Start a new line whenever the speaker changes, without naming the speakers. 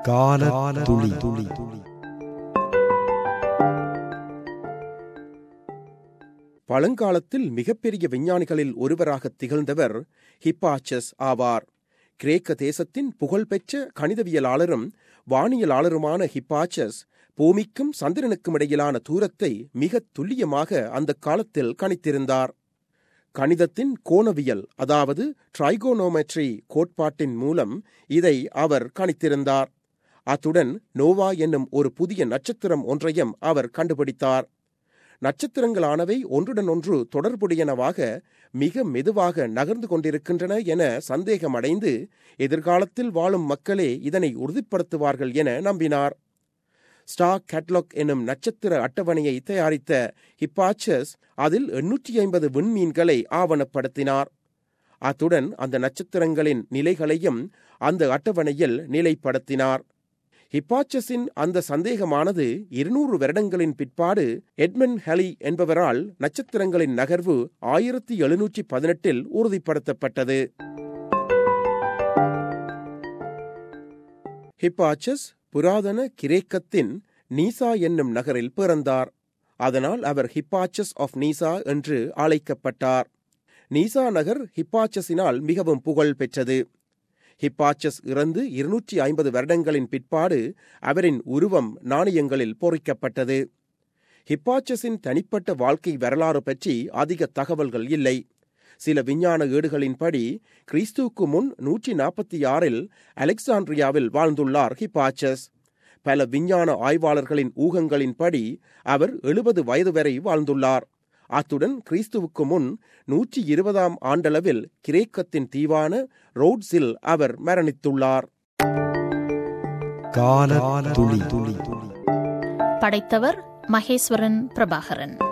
கால துளி துளி
பழங்காலத்தில் மிகப்பெரிய விஞ்ஞானிகளில் ஒருவராக திகழ்ந்தவர் ஹிப்பாச்சஸ் ஆவார் கிரேக்க தேசத்தின் புகழ்பெற்ற கணிதவியலாளரும் வானியலாளருமான ஹிப்பாச்சஸ் பூமிக்கும் சந்திரனுக்கும் இடையிலான தூரத்தை மிக துல்லியமாக அந்த காலத்தில் கணித்திருந்தார் கணிதத்தின் கோணவியல் அதாவது ட்ரைகோனோமெட்ரி கோட்பாட்டின் மூலம் இதை அவர் கணித்திருந்தார் அத்துடன் நோவா என்னும் ஒரு புதிய நட்சத்திரம் ஒன்றையும் அவர் கண்டுபிடித்தார் நட்சத்திரங்களானவை ஒன்றுடன் ஒன்று தொடர்புடையனவாக மிக மெதுவாக நகர்ந்து கொண்டிருக்கின்றன என சந்தேகமடைந்து எதிர்காலத்தில் வாழும் மக்களே இதனை உறுதிப்படுத்துவார்கள் என நம்பினார் ஸ்டார் கேட்லாக் எனும் நட்சத்திர அட்டவணையை தயாரித்த ஹிப்பாச்சஸ் அதில் எண்ணூற்றி ஐம்பது விண்மீன்களை ஆவணப்படுத்தினார் அத்துடன் அந்த நட்சத்திரங்களின் நிலைகளையும் அந்த அட்டவணையில் நிலைப்படுத்தினார் ஹிப்பாச்சஸின் அந்த சந்தேகமானது இருநூறு வருடங்களின் பிற்பாடு எட்மன் ஹலி என்பவரால் நட்சத்திரங்களின் நகர்வு ஆயிரத்தி எழுநூற்றி பதினெட்டில் உறுதிப்படுத்தப்பட்டது ஹிப்பாச்சஸ் புராதன கிரேக்கத்தின் நீசா என்னும் நகரில் பிறந்தார் அதனால் அவர் ஹிப்பாச்சஸ் ஆஃப் நீசா என்று அழைக்கப்பட்டார் நீசா நகர் ஹிப்பாச்சஸினால் மிகவும் புகழ் பெற்றது ஹிப்பாச்சஸ் இறந்து இருநூற்றி ஐம்பது வருடங்களின் பிற்பாடு அவரின் உருவம் நாணயங்களில் பொறிக்கப்பட்டது ஹிப்பாச்சஸின் தனிப்பட்ட வாழ்க்கை வரலாறு பற்றி அதிக தகவல்கள் இல்லை சில விஞ்ஞான ஏடுகளின்படி கிறிஸ்துவுக்கு முன் நூற்றி நாற்பத்தி ஆறில் அலெக்சாண்ட்ரியாவில் வாழ்ந்துள்ளார் ஹிப்பாச்சஸ் பல விஞ்ஞான ஆய்வாளர்களின் ஊகங்களின்படி அவர் எழுபது வயது வரை வாழ்ந்துள்ளார் அத்துடன் கிறிஸ்துவுக்கு முன் நூற்றி இருபதாம் ஆண்டளவில் கிரேக்கத்தின் தீவான ரோட்ஸில் அவர் மரணித்துள்ளார்
கால துளி துளி
படைத்தவர் மகேஸ்வரன் பிரபாகரன்